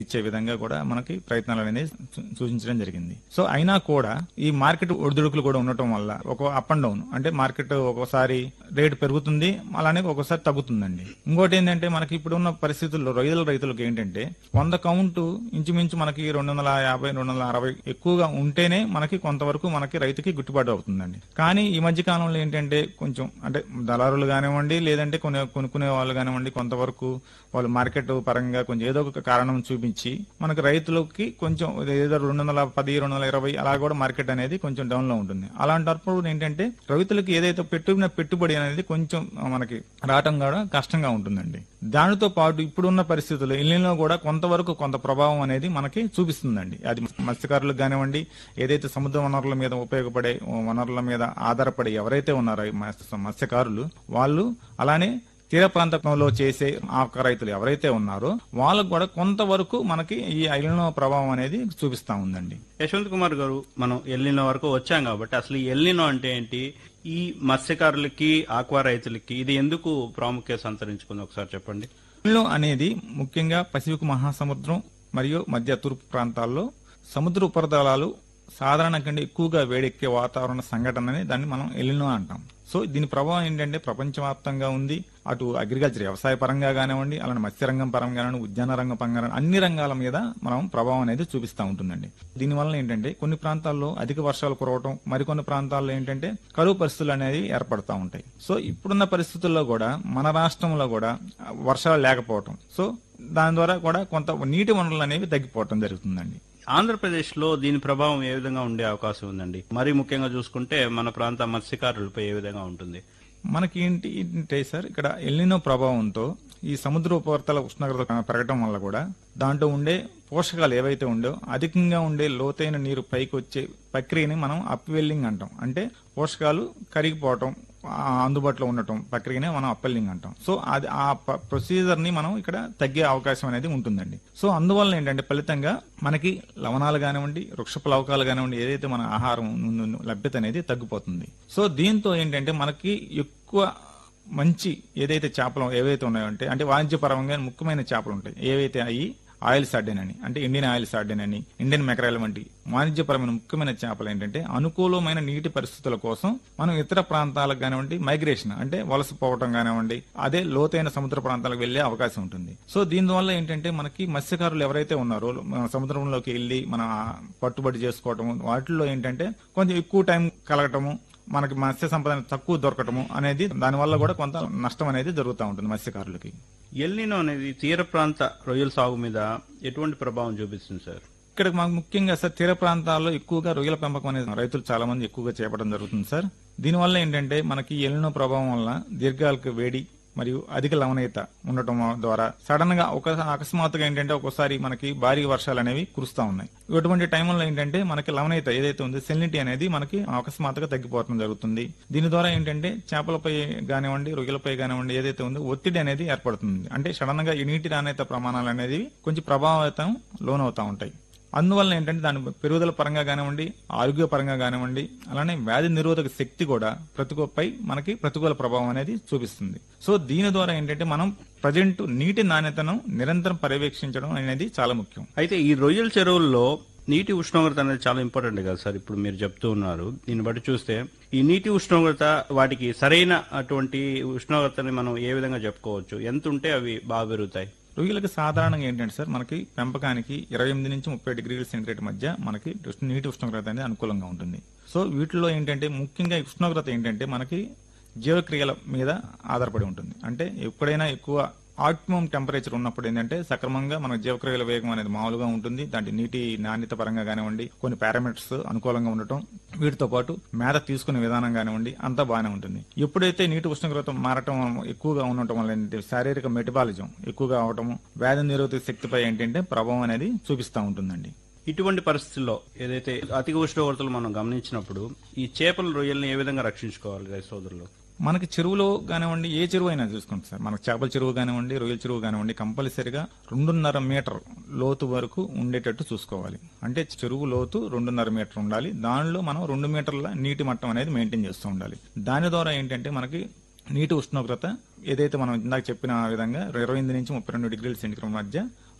ఇచ్చే విధంగా కూడా మనకి ప్రయత్నాలు అనేది సూ- సూచించడం జరిగింది సో అయినా కూడా ఈ మార్కెట్ ఒడిదుడుకులు కూడా ఉండటం వల్ల ఒక అప్ అండ్ డౌన్ అంటే మార్కెట్ ఒక్కోసారి రేటు పెరుగుతుంది అలానే ఒక్కోసారి తగ్గుతుందండి ఇంకోటి ఏంటంటే మనకి ఇప్పుడు ఉన్న పరిస్థితుల్లో రొయ్యల రైతులకు ఏంటంటే వంద కౌంట్ ఇంచుమించు మనకి రెండు వందల యాభై రెండు వందల అరవై ఎక్కువగా ఉంటేనే మనకి కొంతవరకు మనకి రైతుకి గిట్టుబాటు అవుతుందండి కానీ ఈ మధ్య కాలంలో ఏంటంటే కొంచెం అంటే దళారులు కానివ్వండి లేదంటే కొనే కొనుక్కునే వాళ్ళు కానివ్వండి కొంతవరకు వాళ్ళు మార్కెట్ పరంగా కొంచెం ఏదో ఒక కారణం చూపించి మనకు రైతులకి కొంచెం ఏదో రెండు వందల పది రెండు వందల ఇరవై అలా కూడా మార్కెట్ అనేది కొంచెం డౌన్ లో ఉంటుంది అలాంటప్పుడు ఏంటంటే రైతులకి ఏదైతే పెట్టిన పెట్టుబడి అనేది కొంచెం మనకి రావటం కూడా కష్టంగా ఉంటుందండి దానితో పాటు ఇప్పుడున్న పరిస్థితుల్లో ఇల్లులో కూడా కొంతవరకు కొంత ప్రభావం అనేది మనకి చూపిస్తుందండి అది మత్స్యకారులకు కానివ్వండి ఏదైతే సముద్ర వనరుల మీద ఉపయోగపడే వనరుల మీద ఆధారపడి ఎవరైతే ఉన్నారో ఈ మత్స్య- మత్స్యకారులు వాళ్ళు అలానే తీర ప్రాంతంలో చేసే ఆక రైతులు ఎవరైతే ఉన్నారో వాళ్ళకు కూడా కొంతవరకు మనకి ఈ ఐలినో ప్రభావం అనేది చూపిస్తా ఉందండి యశ్వంత్ కుమార్ గారు మనం ఎల్లినో వరకు వచ్చాం కాబట్టి అసలు ఈ ఎల్లినో అంటే ఏంటి ఈ మత్స్యకారులకి ఆక్వా రైతులకి ఇది ఎందుకు ప్రాముఖ్యత సంతరించుకుంది ఒకసారి చెప్పండి ఎల్నినో అనేది ముఖ్యంగా పసిఫిక్ మహాసముద్రం మరియు మధ్య తూర్పు ప్రాంతాల్లో సముద్ర ఉపరితలాలు సాధారణ కంటే ఎక్కువగా వేడెక్కే వాతావరణ సంఘటనని దాన్ని మనం ఎలినో అంటాం సో దీని ప్రభావం ఏంటంటే ప్రపంచవ్యాప్తంగా ఉంది అటు అగ్రికల్చర్ వ్యవసాయ పరంగా కానివ్వండి అలానే మత్స్యరంగం పరంగా కానివ్వండి ఉద్యాన రంగం పరంగా అన్ని రంగాల మీద మనం ప్రభావం అనేది చూపిస్తూ ఉంటుందండి దీనివల్ల ఏంటంటే కొన్ని ప్రాంతాల్లో అధిక వర్షాలు కురవటం మరికొన్ని ప్రాంతాల్లో ఏంటంటే కరువు పరిస్థితులు అనేది ఏర్పడతా ఉంటాయి సో ఇప్పుడున్న పరిస్థితుల్లో కూడా మన రాష్ట్రంలో కూడా వర్షాలు లేకపోవటం సో దాని ద్వారా కూడా కొంత నీటి వనరులు అనేవి తగ్గిపోవటం జరుగుతుందండి ఆంధ్రప్రదేశ్ లో దీని ప్రభావం ఏ విధంగా ఉండే అవకాశం ఉందండి మరీ ముఖ్యంగా చూసుకుంటే మన ప్రాంత మత్స్యకారులపై ఏ విధంగా ఉంటుంది మనకి ఏంటి అంటే సార్ ఇక్కడ ఎల్నినో ప్రభావంతో ఈ సముద్ర ఉపరితల ఉష్ణోగ్రత పెరగడం వల్ల కూడా దాంట్లో ఉండే పోషకాలు ఏవైతే ఉండో అధికంగా ఉండే లోతైన నీరు పైకి వచ్చే ప్రక్రియని మనం అప్వెల్లింగ్ అంటాం అంటే పోషకాలు కరిగిపోవటం ఆ అందుబాటులో ఉండటం ప్రక్రియనే మనం అప్వెల్లింగ్ అంటాం సో అది ఆ ప్రొసీజర్ ని మనం ఇక్కడ తగ్గే అవకాశం అనేది ఉంటుందండి సో అందువల్ల ఏంటంటే ఫలితంగా మనకి లవణాలు కానివ్వండి వృక్ష ప్లవకాలు కానివ్వండి ఏదైతే మన ఆహారం ఉన్న లభ్యత అనేది తగ్గిపోతుంది సో దీంతో ఏంటంటే మనకి ఎక్కువ మంచి ఏదైతే చేపలు ఏవైతే ఉన్నాయో అంటే అంటే వాణిజ్యపరంగా ముఖ్యమైన చేపలు ఉంటాయి ఏవైతే అవి ఆయిల్ సార్డెన్ అని అంటే ఇండియన్ ఆయిల్ సార్డెన్ అని ఇండియన్ మెకరాయిల్ వంటి వాణిజ్యపరమైన ముఖ్యమైన చేపలు ఏంటంటే అనుకూలమైన నీటి పరిస్థితుల కోసం మనం ఇతర ప్రాంతాలకు కానివ్వండి మైగ్రేషన్ అంటే వలస పోవటం కానివ్వండి అదే లోతైన సముద్ర ప్రాంతాలకు వెళ్లే అవకాశం ఉంటుంది సో దీనివల్ల ఏంటంటే మనకి మత్స్యకారులు ఎవరైతే ఉన్నారో మన సముద్రంలోకి వెళ్లి మన పట్టుబడి చేసుకోవటం వాటిల్లో ఏంటంటే కొంచెం ఎక్కువ టైం కలగటము మనకి మత్స్య సంపద తక్కువ దొరకటము అనేది దానివల్ల కూడా కొంత నష్టం అనేది జరుగుతూ ఉంటుంది మత్స్యకారులకి ఎల్నినో అనేది తీర ప్రాంత రొయ్యల సాగు మీద ఎటువంటి ప్రభావం చూపిస్తుంది సార్ ఇక్కడ మాకు ముఖ్యంగా సార్ తీర ప్రాంతాల్లో ఎక్కువగా రొయ్యల పెంపకం అనేది రైతులు చాలా మంది ఎక్కువగా చేపట్టడం జరుగుతుంది సార్ దీనివల్ల ఏంటంటే మనకి ఎల్నో ప్రభావం వల్ల దీర్ఘాలకు వేడి మరియు అధిక లవణీయత ఉండటం ద్వారా సడన్ గా ఒక అకస్మాత్తుగా ఏంటంటే ఒక్కోసారి మనకి భారీ వర్షాలు అనేవి కురుస్తా ఉన్నాయి ఇటువంటి టైంలో ఏంటంటే మనకి లవణీయత ఏదైతే ఉందో సెలినిటీ అనేది మనకి అకస్మాత్తుగా తగ్గిపోవడం జరుగుతుంది దీని ద్వారా ఏంటంటే చేపలపై కానివ్వండి రొయ్యలపై కానివ్వండి ఏదైతే ఉందో ఒత్తిడి అనేది ఏర్పడుతుంది అంటే సడన్ గా ఈ నీటి నాణ్యత ప్రమాణాలు అనేది కొంచెం ప్రభావితం లోనవుతా ఉంటాయి అందువల్ల ఏంటంటే దాని పెరుగుదల పరంగా కానివ్వండి ఆరోగ్య పరంగా కానివ్వండి అలానే వ్యాధి నిరోధక శక్తి కూడా ప్రతికూలపై మనకి ప్రతికూల ప్రభావం అనేది చూపిస్తుంది సో దీని ద్వారా ఏంటంటే మనం ప్రజెంట్ నీటి నాణ్యతను నిరంతరం పర్యవేక్షించడం అనేది చాలా ముఖ్యం అయితే ఈ రొయ్యల చెరువుల్లో నీటి ఉష్ణోగ్రత అనేది చాలా ఇంపార్టెంట్ కదా సార్ ఇప్పుడు మీరు చెప్తూ ఉన్నారు దీన్ని బట్టి చూస్తే ఈ నీటి ఉష్ణోగ్రత వాటికి సరైన అటువంటి ఉష్ణోగ్రతని మనం ఏ విధంగా చెప్పుకోవచ్చు ఎంత ఉంటే అవి బాగా పెరుగుతాయి రొయ్యలకు సాధారణంగా ఏంటంటే సార్ మనకి పెంపకానికి ఇరవై ఎనిమిది నుంచి ముప్పై డిగ్రీల సెంటిగ్రేడ్ మధ్య మనకి ఉష్ణ- నీటి ఉష్ణోగ్రత అనేది అనుకూలంగా ఉంటుంది సో వీటిలో ఏంటంటే ముఖ్యంగా ఈ ఉష్ణోగ్రత ఏంటంటే మనకి జీవక్రియల మీద ఆధారపడి ఉంటుంది అంటే ఎప్పుడైనా ఎక్కువ ఆప్టిమం టెంపరేచర్ ఉన్నప్పుడు ఏంటంటే సక్రమంగా మన జీవక్రియల వేగం అనేది మామూలుగా ఉంటుంది దాంట్లో నీటి నాణ్యత పరంగా కానివ్వండి కొన్ని పారామీటర్స్ అనుకూలంగా ఉండటం వీటితో పాటు మేత తీసుకునే విధానం కానివ్వండి అంతా బాగానే ఉంటుంది ఎప్పుడైతే నీటి ఉష్ణోగ్రత మారటం ఎక్కువగా ఉండటం వల్ల ఏంటంటే శారీరక మెటబాలిజం ఎక్కువగా అవటం వ్యాధి నిరోధక శక్తిపై ఏంటంటే ప్రభావం అనేది చూపిస్తూ ఉంటుందండి ఇటువంటి పరిస్థితుల్లో ఏదైతే అధిక ఉష్ణోగ్రతలు మనం గమనించినప్పుడు ఈ చేపల రొయ్యల్ని ఏ విధంగా రక్షించుకోవాలి రైతు సోదరులు మనకి చెరువులో కానివ్వండి ఏ చెరువు అయినా చూసుకోండి సార్ మనకి చేపల చెరువు కానివ్వండి రొయ్యల చెరువు కానివ్వండి కంపల్సరిగా రెండున్నర మీటర్ లోతు వరకు ఉండేటట్టు చూసుకోవాలి అంటే చెరువు లోతు రెండున్నర మీటర్ ఉండాలి దానిలో మనం రెండు మీటర్ల నీటి మట్టం అనేది మెయింటైన్ చేస్తూ ఉండాలి దాని ద్వారా ఏంటంటే మనకి నీటి ఉష్ణోగ్రత ఏదైతే మనం ఇందాక చెప్పిన విధంగా ఇరవై ఎనిమిది నుంచి ముప్పై రెండు డిగ్రీల సెంటిగ్రేడ్ మధ్య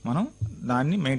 మనం దాన్ని మెయింటైన్